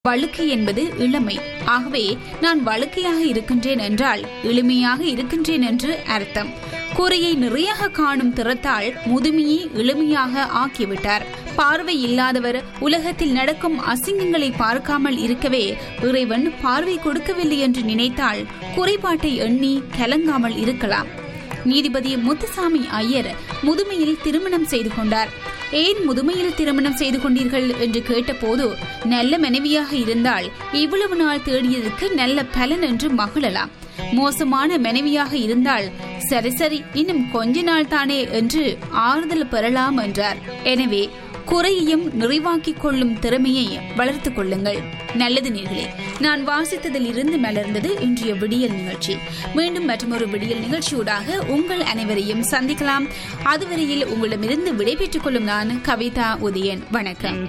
வழுக்கை என்பது இளமை ஆகவே நான் வழுக்கையாக இருக்கின்றேன் என்றால் எளிமையாக இருக்கின்றேன் என்று அர்த்தம் குறையை நிறையாக காணும் திறத்தால் முதுமையை எளிமையாக ஆக்கிவிட்டார் பார்வை இல்லாதவர் உலகத்தில் நடக்கும் அசிங்கங்களை பார்க்காமல் இருக்கவே இறைவன் பார்வை கொடுக்கவில்லை என்று நினைத்தால் குறைபாட்டை எண்ணி கலங்காமல் இருக்கலாம் நீதிபதி முத்துசாமி ஐயர் முதுமையில் திருமணம் செய்து கொண்டார் ஏன் முதுமையில் திருமணம் செய்து கொண்டீர்கள் என்று கேட்டபோது நல்ல மனைவியாக இருந்தால் இவ்வளவு நாள் தேடியதற்கு நல்ல பலன் என்று மகிழலாம் மோசமான மனைவியாக இருந்தால் சரி சரி இன்னும் கொஞ்ச நாள் தானே என்று ஆறுதல் பெறலாம் என்றார் எனவே குறையையும் நிறைவாக்கிக் கொள்ளும் திறமையை வளர்த்துக் கொள்ளுங்கள் நல்லது நேர்களே நான் வாசித்ததில் இருந்து மலர்ந்தது இன்றைய விடியல் நிகழ்ச்சி மீண்டும் மற்றொரு விடியல் நிகழ்ச்சியூடாக உங்கள் அனைவரையும் சந்திக்கலாம் அதுவரையில் உங்களிடமிருந்து விடைபெற்றுக் கொள்ளும் நான் கவிதா உதயன் வணக்கம்